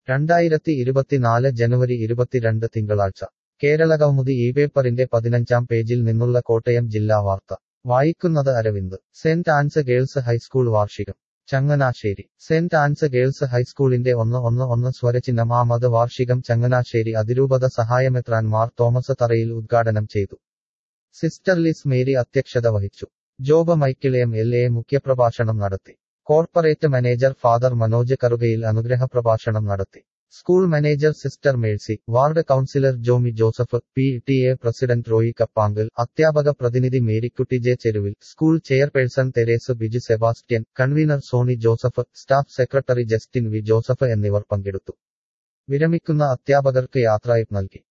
രണ്ടായിരത്തി ഇരുപത്തിനാല് ജനുവരി ഇരുപത്തിരണ്ട് തിങ്കളാഴ്ച കേരള കൗമുദി ഈ പേപ്പറിന്റെ പതിനഞ്ചാം പേജിൽ നിന്നുള്ള കോട്ടയം ജില്ലാ വാർത്ത വായിക്കുന്നത് Aravind saint Ann's girls high school വാർഷികം ചങ്ങനാശ്ശേരി സെന്റ് ആൻസ് ഗേൾസ് ഹൈസ്കൂളിന്റെ ഒന്ന് ഒന്ന് ഒന്ന് സ്വരചിഹ്നം ആമത് വാർഷികം ചങ്ങനാശ്ശേരി അതിരൂപത സഹായമെത്രാൻ മാർ തോമസ് തറയിൽ ഉദ്ഘാടനം ചെയ്തു സിസ്റ്റർ ലിസ് മേരി അധ്യക്ഷത വഹിച്ചു Job Michael M L A മുഖ്യപ്രഭാഷണം നടത്തി corporate manager father Manoj Karukayil അനുഗ്രഹ പ്രഭാഷണം നടത്തി school manager sister Mercy ward councillor Jomy Joseph P T A president Roy Kappankal അധ്യാപക പ്രതിനിധി Marykutty J Cheruvil school chairperson Therese Biju Sebastian convenor Sony Joseph staff secretary Justin V Joseph എന്നിവർ പങ്കെടുത്തു വിരമിക്കുന്ന അധ്യാപകർക്ക് യാത്രയപ്പ് നൽകി